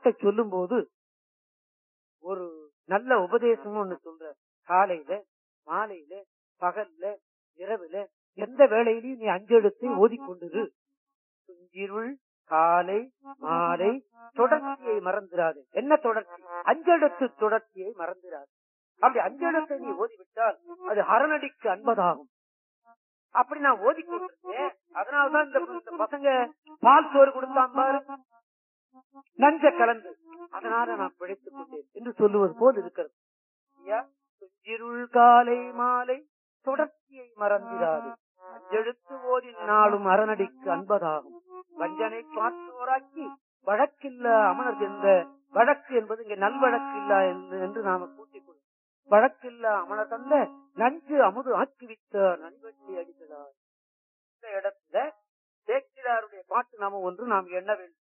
பாட்டை சொல்லும் போது ஒரு நல்ல உபதேசம் ஒண்ணு சொல்ற காலையில மாலையில பகல்ல இரவுல எந்த வேளையிலையும் நீ அஞ்செழுத்தை ஓதிக்கொண்டிரு துஞ்சிருள் காலை மாலை தொடர்ச்சியை மறந்துடாது என்ன தொடர்ச்சி அஞ்செழுத்து தொடர்ச்சியை மறந்துடாது அப்படி அஞ்செழுத்தை நீ ஓதிவிட்டால் அது ஹரநடிக்கு அன்பதாகும் அப்படி நான் ஓதிக்கொண்டிருந்தேன் அதனாலதான் இந்த இந்த பசங்க பால் சோறு கொடுத்தான் பாரு நஞ்ச கலந்து அதனால நான் பிழைத்துக் கொண்டேன் என்று சொல்லுவது போல் இருக்கிறது ஐயா, துஞ்சிருள் காலை மாலை தொடர்ச்சியை மறந்திடாது அஞ்செழுத்து ஓதின் நாளும் அரணடிக்கு அன்பதாகும் வஞ்சனை பார்த்தோராக்கி வழக்கில்ல அமனர் என்ற வழக்கு என்பது இங்கே நல்வழக்கு இல்ல என்று- என்று நாம கூட்டிக் கொள்ளும் வழக்கில்ல அமனர் தந்த நஞ்சு அமுது ஆக்கிவித்த நன்வெட்டி அடித்ததார் இந்த இடத்துல சேக்கிராருடைய பாட்டு நாம ஒன்று நாம் எண்ண வேண்டும்